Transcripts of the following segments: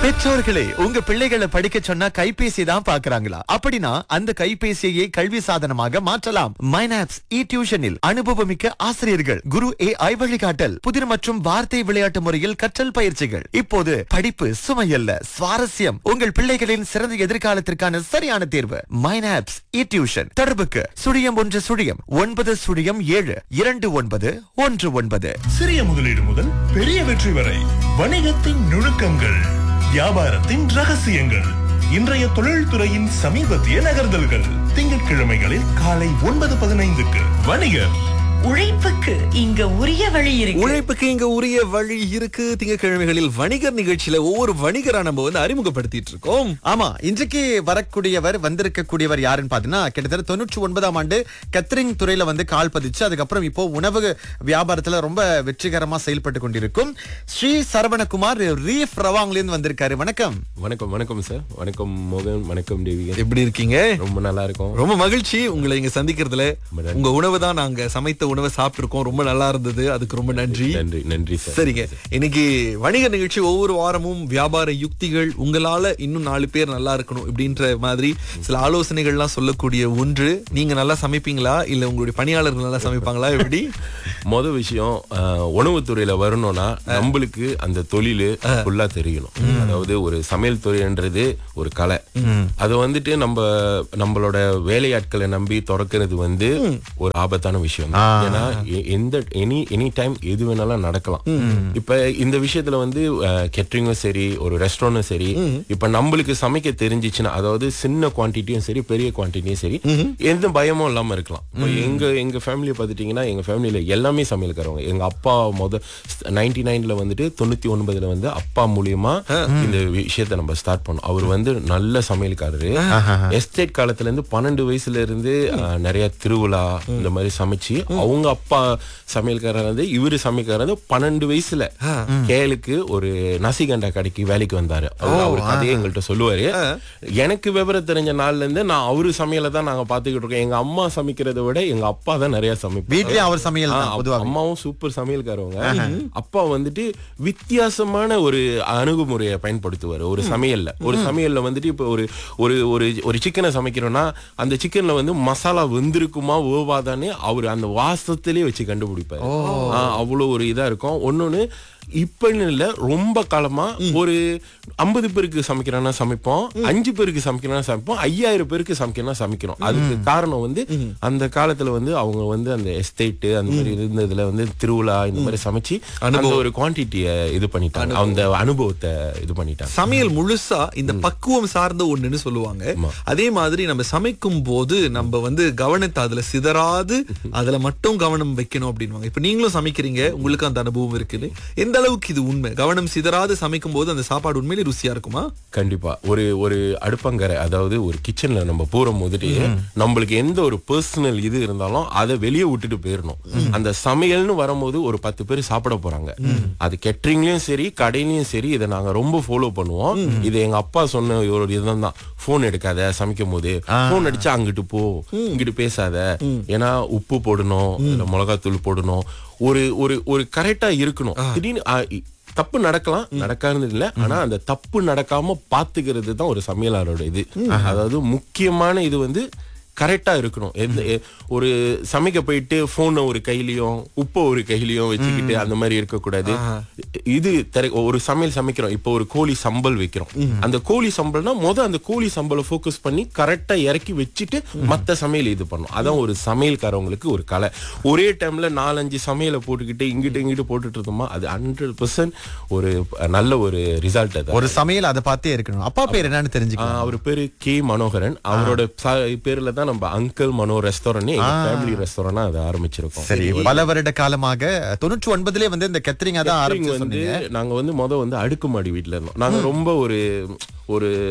பெற்றோர்களே உங்க பிள்ளைகளை படிக்க சொன்னா கைபேசி தான் பாக்குறாங்களா அப்படின்னா அந்த கைபேசியை கல்வி சாதனமாக மாற்றலாம் மைனாப்ஸ் இ டியூஷனில் அனுபவமிக்க ஆசிரியர்கள் குரு ஏ ஐ வழிகாட்டல் புதிர் மற்றும் வார்த்தை விளையாட்டு முறையில் கற்றல் பயிற்சிகள் இப்போது படிப்பு சுமையல்ல சுவாரஸ்யம் உங்கள் பிள்ளைகளின் சிறந்த எதிர்காலத்திற்கான சரியான தேர்வு மைனாப்ஸ் இ டியூஷன் தொடர்புக்கு சுழியம் ஒன்று சுழியம் ஒன்பது சுழியம் ஏழு இரண்டு ஒன்பது ஒன்று ஒன்பது சிறிய முதலீடு முதல் பெரிய வெற்றி வரை வணிகத்தின் நுணுக்கங்கள் வியாபாரத்தின் ரகசியங்கள் இன்றைய தொழில்துறையின் சமீபத்திய நகர்தல்கள் திங்கட்கிழமைகளில் காலை ஒன்பது பதினைந்துக்கு வணிகர் உழைப்புக்கு இங்க உரிய வழி இருக்கு உழைப்புக்கு இங்க உரிய வழி இருக்கு திங்கட்கிழமைகளில் வணிகர் நிகழ்ச்சியில ஒவ்வொரு வணிகரா நம்ம வந்து அறிமுகப்படுத்திட்டு இருக்கோம் ஆமா இன்றைக்கு வரக்கூடியவர் வந்திருக்கக்கூடியவர் யாருன்னு பாத்தீங்கன்னா கிட்டத்தட்ட தொண்ணூற்றி ஒன்பதாம் ஆண்டு கத்ரிங் துறையில வந்து கால் பதிச்சு அதுக்கப்புறம் இப்போ உணவு வியாபாரத்துல ரொம்ப வெற்றிகரமா செயல்பட்டு கொண்டிருக்கும் ஸ்ரீ சரவணகுமார் ரீஃப் ரவாங்ல இருந்து வந்திருக்காரு வணக்கம் வணக்கம் வணக்கம் சார் வணக்கம் மோகன் வணக்கம் தேவிகா எப்படி இருக்கீங்க ரொம்ப நல்லா இருக்கும் ரொம்ப மகிழ்ச்சி உங்களை இங்க சந்திக்கிறதுல உங்க உணவு தான் நாங்க சமைத்த உணவை சாப்பிட்டிருக்கோம் ரொம்ப நல்லா இருந்தது அதுக்கு ரொம்ப நன்றி நன்றி நன்றி சார் சரிங்க இன்னைக்கு வணிக நிகழ்ச்சி ஒவ்வொரு வாரமும் வியாபார யுக்திகள் உங்களால இன்னும் நாலு பேர் நல்லா இருக்கணும் இப்படின்ற மாதிரி சில ஆலோசனைகள்லாம் சொல்லக்கூடிய ஒன்று நீங்க நல்லா சமைப்பீங்களா இல்ல உங்களுடைய பணியாளர்கள் நல்லா சமைப்பாங்களா எப்படி மொத விஷயம் அஹ், உணவுத்துறையில வரணும்னா நம்மளுக்கு அந்த தொழில் ஃபுல்லா தெரியணும் அதாவது ஒரு சமையல் துறைன்றது ஒரு கலை அது வந்துட்டு நம்ம நம்மளோட வேலையாட்களை நம்பி திறக்கிறது வந்து ஒரு ஆபத்தான விஷயம் தான். ஏன்னா எ- எந்த எனி எனி டைம் எது வேணாலும் நடக்கலாம் இப்ப இந்த விஷயத்துல வந்து கெட்டரிங்கும் சரி ஒரு ரெஸ்டாரண்ட்டும் சரி இப்ப நம்மளுக்கு சமைக்க தெரிஞ்சிச்சுன்னா அதாவது சின்ன குவான்டிட்டியும் சரி பெரிய குவான்டிட்டியும் சரி எந்த பயமும் இல்லாம இருக்கலாம் இப்ப எங்க எங்க ஃபேமிலியை பார்த்துட்டீங்கன்னா எங்க ஃபேமிலியில எல்லாமே சமையல்காரவங்க எங்க அப்பா முத நைன்டி நைன்ல வந்துட்டு தொண்ணூத்தி ஒன்பதுல வந்து அப்பா மூலியமா இந்த விஷயத்தை நம்ம ஸ்டார்ட் பண்ணோம் அவர் வந்து நல்ல சமையல்காரரு எஸ்டேட் காலத்துல இருந்து பன்னெண்டு வயசுல இருந்து அஹ், நிறைய திருவிழா இந்த மாதிரி சமைச்சு அவங்க அப்பா சமையல்காரர் வந்து இவரு சமையல்காரர் வந்து பன்னெண்டு வயசுல கேளுக்கு ஒரு நசிகண்டா கடைக்கு வேலைக்கு வந்தாரு அவர் அவர் கதையை எங்கள்கிட்ட சொல்லுவாரு எனக்கு விவரம் தெரிஞ்ச நாள்ல இருந்து நான் அவரு சமையலை தான் நாங்க பாத்துக்கிட்டு இருக்கோம் எங்க அம்மா சமைக்கிறதை விட எங்க அப்பா தான் நிறைய சமைப்பாரு வீட்லயும் அவர் சமையல் தான் ஆ, பொதுவாக அம்மாவும் சூப்பர் சமையல்காரவங்க அப்பா வந்துட்டு வித்தியாசமான ஒரு அணுகுமுறையை பயன்படுத்துவார் ஒரு சமையல்ல ஒரு சமையல்ல வந்துட்டு இப்ப ஒரு ஒரு ஒரு ஒரு சிக்கனை சமைக்கிறோம்னா அந்த சிக்கன்ல வந்து மசாலா வெந்திருக்குமா ஓவாதானே அவர் அந்த வாசத்திலே வச்சு கண்டுபிடிப்பாரு ஆ, அவ்வளவு ஒரு இதா இருக்கும் ஒன்னொன்னு இப்பன்னு இல்ல ரொம்ப காலமா ஒரு ஐம்பது பேருக்கு சமைக்கிறோம்னா சமைப்போம் அஞ்சு பேருக்கு சமைக்கிறோம்னா சமைப்போம் ஐயாயிரம் பேருக்கு சமைக்கிறோம்னா சமைக்கிறோம் அதுக்கு காரணம் வந்து அந்த காலத்துல வந்து அவங்க வந்து அந்த எஸ்டேட் அந்த மாதிரி இருந்ததுல வந்து திருவிழா இந்த மாதிரி சமைச்சு அந்த ஒரு குவான்டிட்டிய இது பண்ணிட்டாங்க அந்த அனுபவத்தை இது பண்ணிட்டாங்க சமையல் முழுசா இந்த பக்குவம் சார்ந்த ஒண்ணுன்னு சொல்லுவாங்க அதே மாதிரி நம்ம சமைக்கும் போது நம்ம வந்து கவனத்தை அதுல சிதறாது அதுல மட்டும் கவனம் வைக்கணும் அப்படின்வாங்க இப்ப நீங்களும் சமைக்கிறீங்க உங்களுக்கு அந்த அனுபவம் இருக்குது எந்த அளவுக்கு இது உண்மை கவனம் சிதறாது சமைக்கும் போது அந்த சாப்பாடு உண்மையிலே ருசியா இருக்குமா கண்டிப்பா ஒரு ஒரு அடுப்பங்கரை அதாவது ஒரு கிச்சன்ல நம்ம போற போதுட்டு நம்மளுக்கு எந்த ஒரு பர்சனல் இது இருந்தாலும் அதை வெளியே விட்டுட்டு போயிடணும் அந்த சமையல்னு வரும்போது ஒரு பத்து பேர் சாப்பிட போறாங்க அது கெட்டரிங்லயும் சரி கடையிலயும் சரி இதை நாங்க ரொம்ப ஃபாலோ பண்ணுவோம் இது எங்க அப்பா சொன்ன ஒரு இதுதான் தான் போன் எடுக்காத சமைக்கும் போது போன் அடிச்சா அங்கிட்டு போ இங்கிட்டு பேசாத ஏன்னா உப்பு போடணும் இல்ல மிளகாத்தூள் போடணும் ஒரு ஒரு ஒரு கரெக்டா இருக்கணும் திடீர்னு ஆ, இ- தப்பு நடக்கலாம் நடக்காது இல்ல ஆனா அந்த தப்பு நடக்காம பாத்துக்கிறது தான் ஒரு சமையலாளரோட இது அதாவது முக்கியமான இது வந்து கரெக்டா இருக்கணும் எந்த எ- ஒரு சமைக்க போயிட்டு போனை ஒரு கையிலயும் உப்பை ஒரு கையிலயும் வச்சுக்கிட்டு அந்த மாதிரி இருக்கக்கூடாது இது தெர- ஒரு சமையல் சமைக்கிறோம் இப்போ ஒரு கோழி சம்பல் வைக்கிறோம் அந்த கோழி சம்பல்னா முத அந்த கோழி சம்பலை ஃபோக்கஸ் பண்ணி கரெக்டா இறக்கி வச்சுட்டு மத்த சமையல் இது பண்ணும் அதான் ஒரு சமையல்காரவங்களுக்கு ஒரு கலை ஒரே டைம்ல நாலஞ்சு சமையலை போட்டுக்கிட்டு இங்கிட்டு இங்கிட்டு போட்டுட்டு இருந்தோமா அது ஹண்ட்ரட் ஒரு நல்ல ஒரு ரிசல்ட் அது ஒரு சமையல் அதை பார்த்தே இருக்கணும் அப்பா பேர் என்னன்னு தெரிஞ்சுக்கலாம் ஆஹ் அவர் பேரு கே மனோகரன் அவரோட ச- பேர்ல தான் நம்ம அங்கிள் மனோ ரெஸ்டாரண்ட் எங்க ஃபேமிலி ரெஸ்டாரண்ட் அதை ஆரம்பிச்சிருக்கோம் சரி பல வருட காலமாக தொண்ணூற்றி ஒன்பதுலயே வந்து இந்த கெத்தரிங்கா தான் Catering ஆரம்பிச்சு வந்து சொன்னீங்க நாங்க வந்து முத வந்து அடுக்குமாடி வீட்ல இருந்தோம் நாங்க ரொம்ப ஒரு ஒரு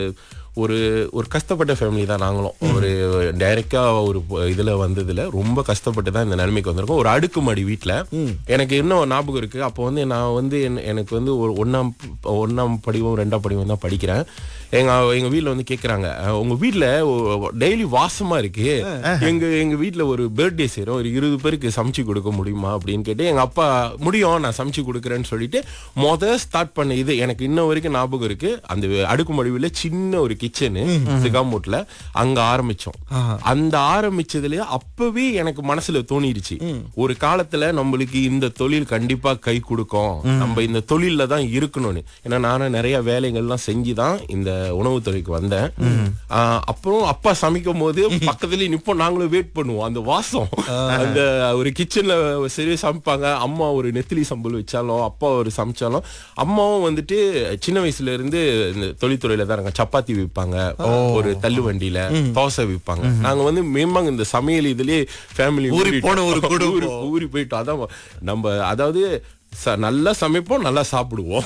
ஒரு ஒரு கஷ்டப்பட்ட ஃபேமிலி தான் நாங்களும் ஒரு டைரக்டா ஒரு ப- இதுல வந்ததுல ரொம்ப கஷ்டப்பட்டு தான் இந்த நிலைமைக்கு வந்திருக்கோம் ஒரு அடுக்குமாடி வீட்ல எனக்கு இன்னும் ஞாபகம் இருக்கு அப்போ வந்து நான் வந்து என்ன- எனக்கு வந்து ஒரு ஒண்ணாம் ப- ஒண்ணாம் படிவம் ரெண்டாம் படிவம் தான் படிக்கிறேன் எங்க எங்க வீட்ல வந்து கேக்குறாங்க "அஹ், உங்க வீட்ல டெய்லி வாசமா இருக்கு எங்க எங்க வீட்ல ஒரு பர்த்டே செய்றோம் ஒரு இருபது பேருக்கு சமைச்சு கொடுக்க முடியுமா அப்படின்னு கேட்டு எங்க அப்பா முடியும் நான் சமைச்சு கொடுக்குறேன்னு சொல்லிட்டு மொத ஸ்டார்ட் பண்ண இது எனக்கு இன்ன வரைக்கும் ஞாபகம் இருக்கு அந்த அடுக்குமடிவில் சின்ன ஒரு கிச்சனு சிகாமூட்ல அங்க ஆரம்பிச்சோம் அந்த ஆரம்பிச்சதுலயே அப்பவே எனக்கு மனசுல தோணிடுச்சு ஒரு காலத்துல நம்மளுக்கு இந்த தொழில் கண்டிப்பா கை கொடுக்கும் நம்ம இந்த தொழில்ல தான் இருக்கணும்னு ஏன்னா நானும் நிறைய வேலைகள்லாம் செஞ்சு தான் இந்த உணவுத்துறைக்கு வந்தேன் ஆஹ் அப்புறம் அப்பா சமைக்கும் போது பக்கத்துலயே நிப்போம் நாங்களும் வெயிட் பண்ணுவோம் அந்த வாசம் அந்த ஒரு கிச்சன்ல சரியா சமைப்பாங்க அம்மா ஒரு நெத்திலி சம்பல் வச்சாலும் அப்பா ஒரு சமைச்சாலும் அம்மாவும் வந்துட்டு சின்ன வயசுல இருந்து இந்த தொழில்துறையில தான் இருக்காங்க சப்பாத்தி விற்பாங்க ஒரு தள்ளு வண்டியில தோசை விற்பாங்க நாங்க வந்து மேம்பாங்க இந்த சமையல் இதுலயே ஃபேமிலி ஊறி போன ஒரு குடும்பம். ஊறி ஊறி போயிட்டோம் அதான் நம்ம அதாவது ச- நல்லா சமைப்போம் நல்லா சாப்பிடுவோம்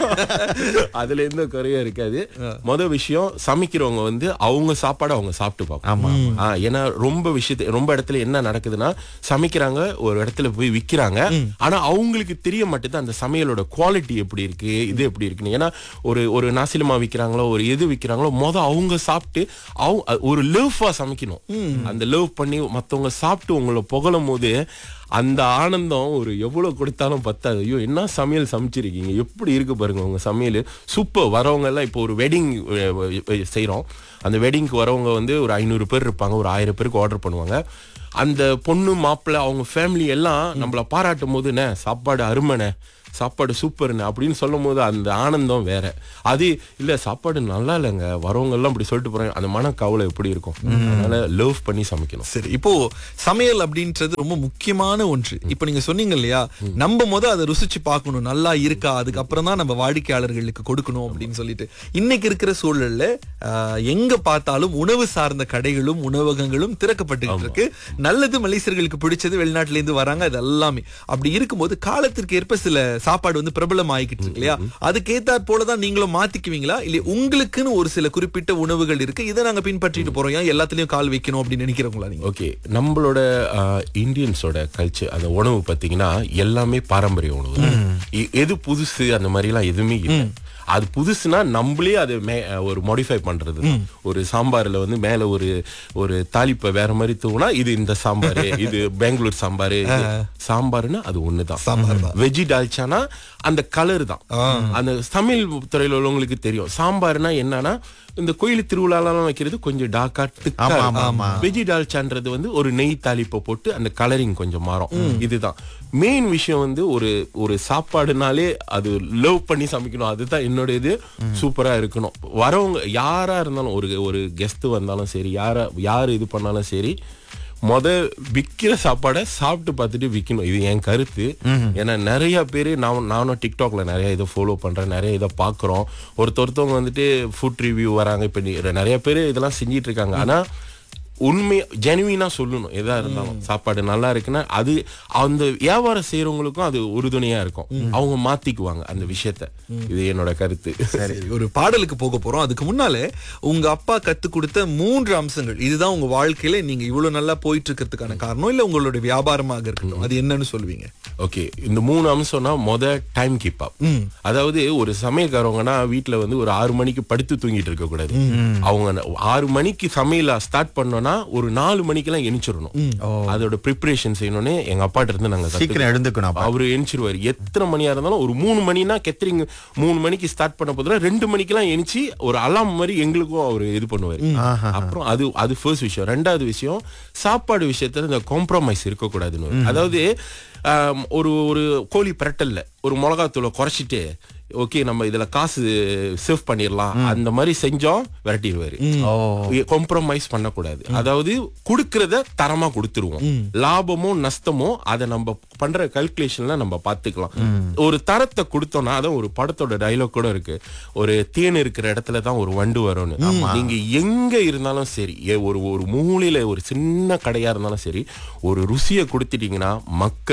அதுல எந்த குறையும் இருக்காது முத விஷயம் சமைக்கிறவங்க வந்து அவங்க சாப்பாடு அவங்க சாப்பிட்டு பார்ப்போம் ஆ, ஏன்னா ரொம்ப விஷயத்து ரொம்ப இடத்துல என்ன நடக்குதுன்னா சமைக்கிறாங்க ஒரு இடத்துல போய் விக்கிறாங்க ஆனா அவங்களுக்கு தெரிய மாட்டேது அந்த சமையலோட குவாலிட்டி எப்படி இருக்கு இது எப்படி இருக்குன்னு ஏன்னா ஒரு ஒரு நாசிலமா விக்கிறாங்களோ ஒரு எது விக்கிறாங்களோ முத அவங்க சாப்பிட்டு அவங்க ஒரு லவ்ஃபா சமைக்கணும் அந்த லவ் பண்ணி மத்தவங்க சாப்பிட்டு உங்களை புகழும் போது அந்த ஆனந்தம் ஒரு எவ்வளவு கொடுத்தாலும் பத்தாது ஐயோ என்ன சமையல் சமைச்சிருக்கீங்க எப்படி இருக்கு பாருங்க உங்க சமையல் சூப்பர் வரவங்க எல்லாம் இப்போ ஒரு வெட்டிங் செய்றோம் அந்த வெட்டிங்க்கு வரவங்க வந்து ஒரு ஐநூறு பேர் இருப்பாங்க ஒரு ஆயிரம் பேருக்கு ஆர்டர் பண்ணுவாங்க அந்த பொண்ணு மாப்பிள்ளை அவங்க ஃபேமிலி எல்லாம் நம்மள பாராட்டும் போது "அண்ணே, சாப்பாடு அருமைண்ணே சாப்பாடு சூப்பர்ண்ணே அப்படின்னு சொல்லும் போது அந்த ஆனந்தம் வேற அது இல்ல சாப்பாடு நல்லா இல்லைங்க வரவங்க எல்லாம் இப்படி சொல்லிட்டு போறாங்க அந்த மன கவலை எப்படி இருக்கும் அதனால லவ் பண்ணி சமைக்கணும் சரி இப்போ சமையல் அப்படின்றது ரொம்ப முக்கியமான ஒன்று இப்போ நீங்க சொன்னீங்க இல்லையா நம்ம முத அதை ருசிச்சு பார்க்கணும் நல்லா இருக்கா அதுக்கப்புறம் தான் நம்ம வாடிக்கையாளர்களுக்கு கொடுக்கணும் அப்படின்னு சொல்லிட்டு இன்னைக்கு இருக்கிற சூழல்ல ஆஹ், எங்க பார்த்தாலும் உணவு சார்ந்த கடைகளும் உணவகங்களும் திறக்கப்பட்டுக்கிட்டு இருக்கு நல்லது மலேசியர்களுக்கு பிடிச்சது வெளிநாட்டுல இருந்து வராங்க அது எல்லாமே அப்படி இருக்கும்போது காலத்திற்கு ஏற்ப சில சாப்பாடு வந்து பிரபலம் ஆகிக்கிட்டு இருக்கு இல்லையா அதுக்கேத்தாற் போலதான் நீங்களும் மாத்திக்குவீங்களா இல்ல உங்களுக்குன்னு ஒரு சில குறிப்பிட்ட உணவுகள் இருக்கு இதை நாங்க பின்பற்றிட்டு போறோம் ஏன் எல்லாத்துலயும் கால் வைக்கணும் அப்படின்னு நினைக்கிறவங்களா நீங்க ஓகே நம்மளோட இந்தியன்ஸோட கல்ச்சர் அந்த உணவு பார்த்தீங்கன்னா எல்லாமே பாரம்பரிய உணவு எ- எது புதுசு அந்த மாதிரிலாம் எதுவுமே இல்லை அது புதுசுனா நம்மளே அது மே ஒரு மாடிஃபை பண்றது தான். ஒரு சாம்பார்ல வந்து மேல ஒரு ஒரு தாளிப்பை வேற மாதிரி தூவுனா இது இந்த சாம்பார் இது பெங்களூர் சாம்பார் சாம்பார்னா அது ஒண்ணுதான் சாம்பார் வெஜ்ஜி டால்ச்சானா அந்த கலர் தான் அந்த சமையல் துறையில உள்ளவங்களுக்கு தெரியும் சாம்பார்னா என்னன்னா இந்த கோயில் திருவிழாலாம் வைக்கிறது கொஞ்சம் டார்க்கா ஆமா, ஆமா, ஆமா. வெஜி டால்ச்சான்றது வந்து ஒரு நெய் தாளிப்பை போட்டு அந்த கலரிங் கொஞ்சம் மாறும் இதுதான் மெயின் விஷயம் வந்து ஒரு ஒரு சாப்பாடுனாலே அது லவ் பண்ணி சமைக்கணும் அதுதான் என்னோட இது சூப்பரா இருக்கணும் வரவங்க யாரா இருந்தாலும் ஒரு ஒரு கெஸ்ட் வந்தாலும் சரி யாரா யார் இது பண்ணாலும் சரி முத விக்கிற சாப்பாடை சாப்பிட்டு பார்த்துட்டு விக்கணும் இது என் கருத்து ஏன்னா நிறைய பேர் நான் நானும் டிக்டாக்ல நிறைய இதை ஃபாலோ பண்றேன் நிறைய இதை பார்க்குறோம் ஒருத்த ஒருத்தவங்க வந்துட்டு ஃபுட் ரிவ்யூ வராங்க இப்போ நிறைய பேர் இதெல்லாம் செஞ்சிட்டு இருக்காங்க ஆனா உண்மை ஜெனுவினா சொல்லணும் எதா இருந்தாலும் சாப்பாடு நல்லா இருக்குன்னா அது அந்த வியாபாரம் செய்யறவங்களுக்கும் அது உறுதுணையா இருக்கும் அவங்க மாத்திக்குவாங்க அந்த விஷயத்த இது என்னோட கருத்து சரி ஒரு பாடலுக்கு போக போறோம் அதுக்கு முன்னால உங்க அப்பா கத்து கொடுத்த மூன்று அம்சங்கள் இதுதான் உங்க வாழ்க்கையில நீங்க இவ்வளவு நல்லா போயிட்டு இருக்கிறதுக்கான காரணம் இல்ல உங்களோட வியாபாரமாக இருக்கட்டும் அது என்னன்னு சொல்லுவீங்க ஓகே இந்த மூணு அம்சம்னா மொத டைம் கீப் அப் அதாவது ஒரு சமையல்காரவங்கன்னா வீட்ல வந்து ஒரு ஆறு மணிக்கு படுத்து தூங்கிட்டு இருக்க கூடாது அவங்க ந- ஆறு மணிக்கு சமையல ஸ்டார்ட் பண்ணோம்னா ஒரு நாலு மணிக்கெல்லாம் எணிச்சிடணும் அதோட ப்ரிப்பரேஷன் செய்யணும்னு எங்க அப்பாட்ட இருந்து நாங்க சீக்கிரம் கத்துக்கிட்டோம். எழுந்துக்கணும் அப்ப. அவரு எணிச்சிருவாரு எத்தனை மணியா இருந்தாலும் ஒரு மூணு மணினா கெத்தரிங் மூணு மணிக்கு ஸ்டார்ட் பண்ண போதுல ரெண்டு மணிக்கெல்லாம் எணிச்சு ஒரு அலாம் மாதிரி எங்களுக்கும் அவர் இது பண்ணுவாரு அப்புறம் அது அது ஃபர்ஸ்ட் விஷயம் ரெண்டாவது விஷயம் சாப்பாடு விஷயத்துல இந்த காம்ப்ரமைஸ் இருக்கக்கூடாதுன்னு அதாவது ஆம், ஒரு ஒரு கோழி பிரட்டல்ல ஒரு மிளகாத்தூளை குறைச்சிட்டு ஓகே நம்ம இதுல காசு சேவ் பண்ணிடலாம் அந்த மாதிரி செஞ்சோம் விரட்டிடுவாரு காம்ப்ரமைஸ் பண்ணக்கூடாது அதாவது கொடுக்கறத தரமா கொடுத்துருவோம் லாபமோ நஷ்டமோ அதை நம்ம பண்ற கல்குலேஷன்ல நம்ம பாத்துக்கலாம் ஒரு தரத்தை கொடுத்தோம்னா அதான் ஒரு படத்தோட டைலாக் கூட இருக்கு ஒரு தேன் இருக்கிற இடத்துல தான் ஒரு வண்டு வரும்னு நீங்க எங்க இருந்தாலும் சரி ஏ- ஒரு ஒரு மூலையில ஒரு சின்ன கடையா இருந்தாலும் சரி ஒரு ருசியை கொடுத்துட்டீங்கன்னா மக்கள்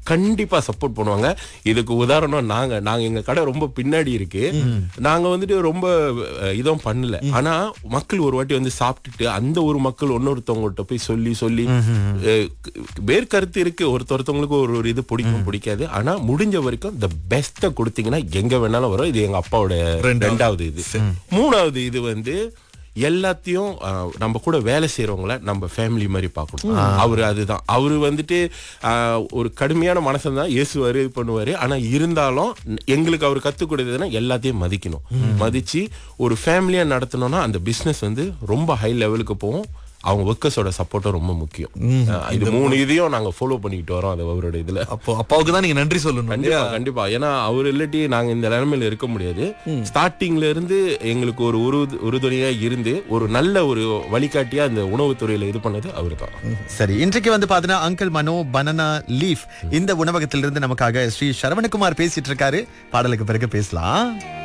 கண்டிப்பா சப்போர்ட் பண்ணுவாங்க இதுக்கு உதாரணம் நாங்க நாங்க எங்க கடை ரொம்ப பின்னாடி இருக்கு நாங்க வந்துட்டு ரொம்ப அஹ், இதுவும் பண்ணல ஆனா மக்கள் ஒரு வாட்டி வந்து சாப்பிட்டுட்டு அந்த ஒரு மக்கள் இன்னொருத்தவங்கள்ட்ட போய் சொல்லி சொல்லி அஹ், வேறு கருத்து இருக்கு ஒருத்த ஒருத்தவங்களுக்கு ஒரு ஒரு இது பிடிக்கும் பிடிக்காது ஆனா முடிஞ்ச வரைக்கும் த பெஸ்ட்டை கொடுத்தீங்கன்னா எங்க வேணாலும் வரும் இது எங்க அப்பாவோட ரெண்டாவது இது மூணாவது இது வந்து எல்லாத்தையும் அஹ், நம்ம கூட வேலை செய்யறவங்கள நம்ம ஃபேமிலி மாதிரி பார்க்கணும் அவரு அதுதான் அவரு வந்துட்டு அஹ், ஒரு கடுமையான மனசன் தான் இயேசுவாரு இது பண்ணுவாரு ஆனா இருந்தாலும் எங்களுக்கு அவர் கத்துக் கொடுத்ததுன்னா எல்லாத்தையும் மதிக்கணும் மதிச்சு ஒரு ஃபேமிலியா நடத்தணும்னா அந்த பிசினஸ் வந்து ரொம்ப ஹை லெவலுக்கு போகும் அவங்க ஒர்க்கர்ஸோட சப்போர்ட்டும் ரொம்ப முக்கியம் அஹ், இது மூணு இதையும் நாங்க ஃபாலோ பண்ணிக்கிட்டு வரோம் அது அவரோட இதுல அப்போ அப்பாவுக்கு தான் நீங்க நன்றி சொல்லணும் கண்டிப்பா கண்டிப்பா ஏன்னா அவர் இல்லாட்டி நாங்க இந்த நிலைமையில இருக்க முடியாது ஸ்டார்டிங்ல இருந்து எங்களுக்கு ஒரு உரு உறுதுணையா இருந்து ஒரு நல்ல ஒரு வழிகாட்டியா அந்த உணவுத்துறையில இது பண்ணது அவர் தான் சரி இன்றைக்கு வந்து பாத்தீங்கன்னா அங்கிள் மனோ பனானா லீஃப் இந்த உணவகத்திலிருந்து நமக்காக ஸ்ரீ சரவணகுமார் பேசிட்டு இருக்காரு பாடலுக்கு பிறகு பேசலாம்